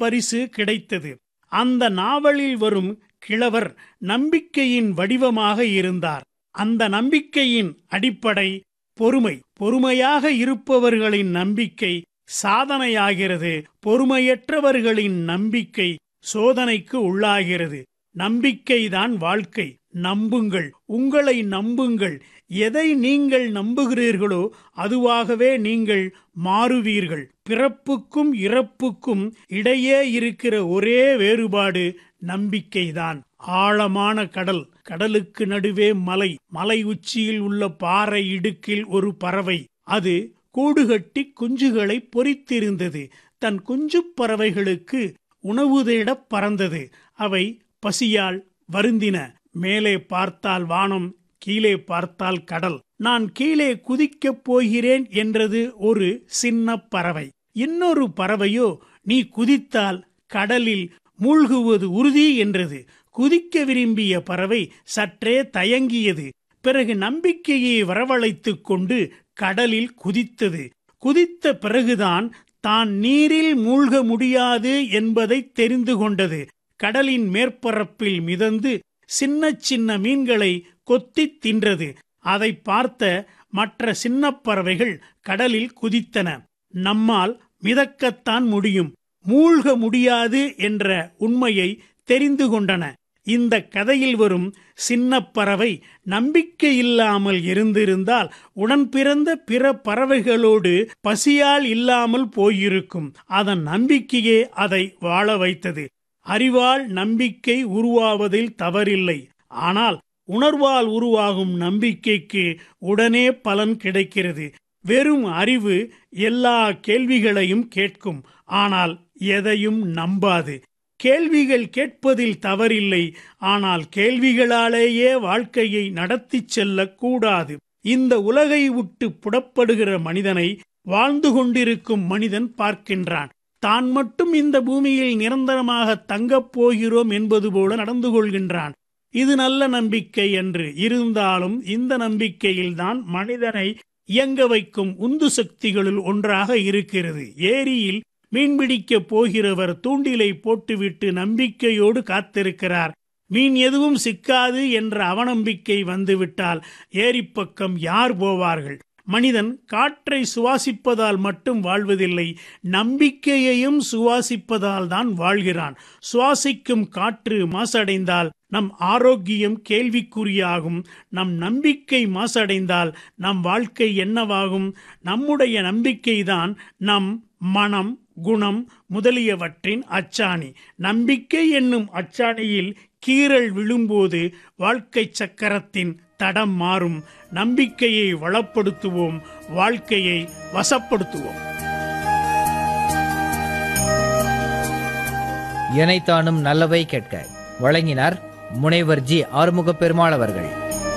பரிசு கிடைத்தது அந்த நாவலில் வரும் கிழவர் நம்பிக்கையின் வடிவமாக இருந்தார் அந்த நம்பிக்கையின் அடிப்படை பொறுமை பொறுமையாக இருப்பவர்களின் நம்பிக்கை சாதனையாகிறது பொறுமையற்றவர்களின் நம்பிக்கை சோதனைக்கு உள்ளாகிறது நம்பிக்கைதான் வாழ்க்கை நம்புங்கள் உங்களை நம்புங்கள் எதை நீங்கள் நம்புகிறீர்களோ அதுவாகவே நீங்கள் மாறுவீர்கள் பிறப்புக்கும் இறப்புக்கும் இடையே இருக்கிற ஒரே வேறுபாடு நம்பிக்கைதான் ஆழமான கடல் கடலுக்கு நடுவே மலை மலை உச்சியில் உள்ள பாறை இடுக்கில் ஒரு பறவை அது கூடுகட்டி குஞ்சுகளை பொறித்திருந்தது தன் குஞ்சுப் பறவைகளுக்கு உணவு தேடப் பறந்தது அவை பசியால் வருந்தின மேலே பார்த்தால் வானம் கீழே பார்த்தால் கடல் நான் கீழே குதிக்கப் போகிறேன் என்றது ஒரு சின்ன பறவை இன்னொரு பறவையோ நீ குதித்தால் கடலில் மூழ்குவது உறுதி என்றது குதிக்க விரும்பிய பறவை சற்றே தயங்கியது பிறகு நம்பிக்கையை வரவழைத்துக் கொண்டு கடலில் குதித்தது குதித்த பிறகுதான் தான் நீரில் மூழ்க முடியாது என்பதை தெரிந்து கொண்டது கடலின் மேற்பரப்பில் மிதந்து சின்ன சின்ன மீன்களை கொத்தித் தின்றது அதை பார்த்த மற்ற சின்ன பறவைகள் கடலில் குதித்தன நம்மால் மிதக்கத்தான் முடியும் மூழ்க முடியாது என்ற உண்மையை தெரிந்து கொண்டன இந்த கதையில் வரும் சின்ன பறவை நம்பிக்கை இல்லாமல் இருந்திருந்தால் உடன் பிறந்த பிற பறவைகளோடு பசியால் இல்லாமல் போயிருக்கும் அதன் நம்பிக்கையே அதை வாழ வைத்தது அறிவால் நம்பிக்கை உருவாவதில் தவறில்லை ஆனால் உணர்வால் உருவாகும் நம்பிக்கைக்கு உடனே பலன் கிடைக்கிறது வெறும் அறிவு எல்லா கேள்விகளையும் கேட்கும் ஆனால் எதையும் நம்பாது கேள்விகள் கேட்பதில் தவறில்லை ஆனால் கேள்விகளாலேயே வாழ்க்கையை நடத்திச் செல்லக்கூடாது இந்த உலகை விட்டு புடப்படுகிற மனிதனை வாழ்ந்து கொண்டிருக்கும் மனிதன் பார்க்கின்றான் தான் மட்டும் இந்த பூமியில் நிரந்தரமாக தங்கப் போகிறோம் என்பது போல நடந்து கொள்கின்றான் இது நல்ல நம்பிக்கை என்று இருந்தாலும் இந்த நம்பிக்கையில்தான் மனிதனை இயங்க வைக்கும் உந்து சக்திகளுள் ஒன்றாக இருக்கிறது ஏரியில் மீன்பிடிக்கப் போகிறவர் தூண்டிலை போட்டுவிட்டு நம்பிக்கையோடு காத்திருக்கிறார் மீன் எதுவும் சிக்காது என்ற அவநம்பிக்கை வந்துவிட்டால் ஏரிப்பக்கம் யார் போவார்கள் மனிதன் காற்றை சுவாசிப்பதால் மட்டும் வாழ்வதில்லை நம்பிக்கையையும் சுவாசிப்பதால் தான் வாழ்கிறான் சுவாசிக்கும் காற்று மாசடைந்தால் நம் ஆரோக்கியம் கேள்விக்குறியாகும் நம் நம்பிக்கை மாசடைந்தால் நம் வாழ்க்கை என்னவாகும் நம்முடைய நம்பிக்கைதான் நம் மனம் குணம் முதலியவற்றின் அச்சாணி நம்பிக்கை என்னும் அச்சாணியில் கீறல் விழும்போது வாழ்க்கை சக்கரத்தின் தடம் மாறும் நம்பிக்கையை வளப்படுத்துவோம் வாழ்க்கையை வசப்படுத்துவோம் இணைத்தானும் நல்லவை கேட்க வழங்கினார் முனைவர் ஜி ஆறுமுக பெருமாள் அவர்கள்